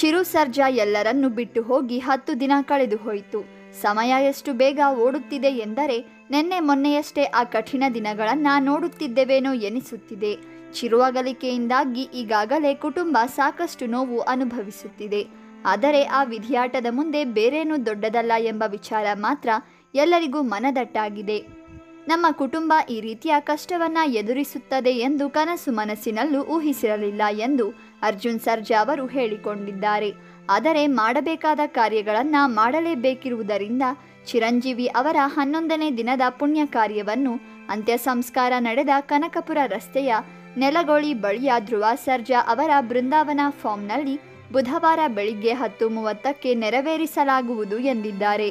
ಚಿರು ಸರ್ಜಾ ಎಲ್ಲರನ್ನೂ ಬಿಟ್ಟು ಹೋಗಿ ಹತ್ತು ದಿನ ಕಳೆದು ಹೋಯಿತು ಸಮಯ ಎಷ್ಟು ಬೇಗ ಓಡುತ್ತಿದೆ ಎಂದರೆ ನಿನ್ನೆ ಮೊನ್ನೆಯಷ್ಟೇ ಆ ಕಠಿಣ ದಿನಗಳನ್ನು ನೋಡುತ್ತಿದ್ದೆವೇನೋ ಎನಿಸುತ್ತಿದೆ ಚಿರು ಅಗಲಿಕೆಯಿಂದಾಗಿ ಈಗಾಗಲೇ ಕುಟುಂಬ ಸಾಕಷ್ಟು ನೋವು ಅನುಭವಿಸುತ್ತಿದೆ ಆದರೆ ಆ ವಿಧಿಯಾಟದ ಮುಂದೆ ಬೇರೇನೂ ದೊಡ್ಡದಲ್ಲ ಎಂಬ ವಿಚಾರ ಮಾತ್ರ ಎಲ್ಲರಿಗೂ ಮನದಟ್ಟಾಗಿದೆ ನಮ್ಮ ಕುಟುಂಬ ಈ ರೀತಿಯ ಕಷ್ಟವನ್ನ ಎದುರಿಸುತ್ತದೆ ಎಂದು ಕನಸು ಮನಸ್ಸಿನಲ್ಲೂ ಊಹಿಸಿರಲಿಲ್ಲ ಎಂದು ಅರ್ಜುನ್ ಸರ್ಜಾ ಅವರು ಹೇಳಿಕೊಂಡಿದ್ದಾರೆ ಆದರೆ ಮಾಡಬೇಕಾದ ಕಾರ್ಯಗಳನ್ನ ಮಾಡಲೇಬೇಕಿರುವುದರಿಂದ ಚಿರಂಜೀವಿ ಅವರ ಹನ್ನೊಂದನೇ ದಿನದ ಪುಣ್ಯ ಕಾರ್ಯವನ್ನು ಅಂತ್ಯ ಸಂಸ್ಕಾರ ನಡೆದ ಕನಕಪುರ ರಸ್ತೆಯ ನೆಲಗೋಳಿ ಬಳಿಯ ಧ್ರುವ ಸರ್ಜಾ ಅವರ ಬೃಂದಾವನ ಫಾರ್ಮ್ನಲ್ಲಿ ಬುಧವಾರ ಬೆಳಿಗ್ಗೆ ಹತ್ತು ಮೂವತ್ತಕ್ಕೆ ನೆರವೇರಿಸಲಾಗುವುದು ಎಂದಿದ್ದಾರೆ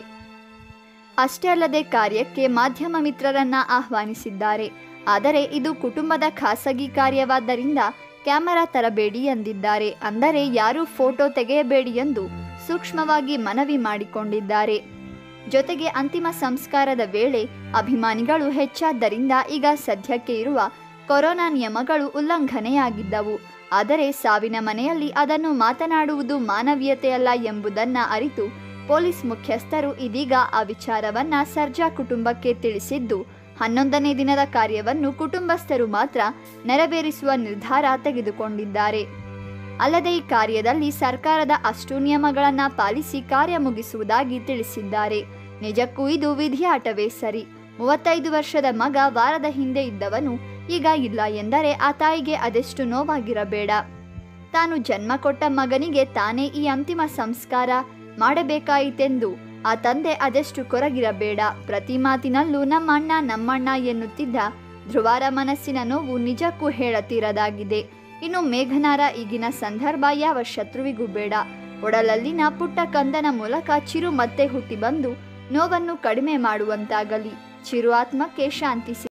ಅಷ್ಟೇ ಅಲ್ಲದೆ ಕಾರ್ಯಕ್ಕೆ ಮಾಧ್ಯಮ ಮಿತ್ರರನ್ನ ಆಹ್ವಾನಿಸಿದ್ದಾರೆ ಆದರೆ ಇದು ಕುಟುಂಬದ ಖಾಸಗಿ ಕಾರ್ಯವಾದ್ದರಿಂದ ಕ್ಯಾಮೆರಾ ತರಬೇಡಿ ಎಂದಿದ್ದಾರೆ ಅಂದರೆ ಯಾರೂ ಫೋಟೋ ತೆಗೆಯಬೇಡಿ ಎಂದು ಸೂಕ್ಷ್ಮವಾಗಿ ಮನವಿ ಮಾಡಿಕೊಂಡಿದ್ದಾರೆ ಜೊತೆಗೆ ಅಂತಿಮ ಸಂಸ್ಕಾರದ ವೇಳೆ ಅಭಿಮಾನಿಗಳು ಹೆಚ್ಚಾದ್ದರಿಂದ ಈಗ ಸದ್ಯಕ್ಕೆ ಇರುವ ಕೊರೋನಾ ನಿಯಮಗಳು ಉಲ್ಲಂಘನೆಯಾಗಿದ್ದವು ಆದರೆ ಸಾವಿನ ಮನೆಯಲ್ಲಿ ಅದನ್ನು ಮಾತನಾಡುವುದು ಮಾನವೀಯತೆಯಲ್ಲ ಎಂಬುದನ್ನ ಅರಿತು ಪೊಲೀಸ್ ಮುಖ್ಯಸ್ಥರು ಇದೀಗ ಆ ವಿಚಾರವನ್ನ ಸರ್ಜಾ ಕುಟುಂಬಕ್ಕೆ ತಿಳಿಸಿದ್ದು ಹನ್ನೊಂದನೇ ದಿನದ ಕಾರ್ಯವನ್ನು ಕುಟುಂಬಸ್ಥರು ಮಾತ್ರ ನೆರವೇರಿಸುವ ನಿರ್ಧಾರ ತೆಗೆದುಕೊಂಡಿದ್ದಾರೆ ಅಲ್ಲದೆ ಈ ಕಾರ್ಯದಲ್ಲಿ ಸರ್ಕಾರದ ಅಷ್ಟು ನಿಯಮಗಳನ್ನು ಪಾಲಿಸಿ ಕಾರ್ಯ ಮುಗಿಸುವುದಾಗಿ ತಿಳಿಸಿದ್ದಾರೆ ನಿಜಕ್ಕೂ ಇದು ವಿಧಿಯಾಟವೇ ಸರಿ ಮೂವತ್ತೈದು ವರ್ಷದ ಮಗ ವಾರದ ಹಿಂದೆ ಇದ್ದವನು ಈಗ ಇಲ್ಲ ಎಂದರೆ ಆ ತಾಯಿಗೆ ಅದೆಷ್ಟು ನೋವಾಗಿರಬೇಡ ತಾನು ಜನ್ಮ ಕೊಟ್ಟ ಮಗನಿಗೆ ತಾನೇ ಈ ಅಂತಿಮ ಸಂಸ್ಕಾರ ಮಾಡಬೇಕಾಯಿತೆಂದು ಆ ತಂದೆ ಅದೆಷ್ಟು ಕೊರಗಿರಬೇಡ ಪ್ರತಿ ಮಾತಿನಲ್ಲೂ ನಮ್ಮಣ್ಣ ನಮ್ಮಣ್ಣ ಎನ್ನುತ್ತಿದ್ದ ಧ್ರುವಾರ ಮನಸ್ಸಿನ ನೋವು ನಿಜಕ್ಕೂ ಹೇಳತೀರದಾಗಿದೆ ಇನ್ನು ಮೇಘನಾರ ಈಗಿನ ಸಂದರ್ಭ ಯಾವ ಶತ್ರುವಿಗೂ ಬೇಡ ಒಡಲಲ್ಲಿನ ಪುಟ್ಟ ಕಂದನ ಮೂಲಕ ಚಿರು ಮತ್ತೆ ಹುಟ್ಟಿ ಬಂದು ನೋವನ್ನು ಕಡಿಮೆ ಮಾಡುವಂತಾಗಲಿ ಚಿರು ಆತ್ಮಕ್ಕೆ ಶಾಂತಿ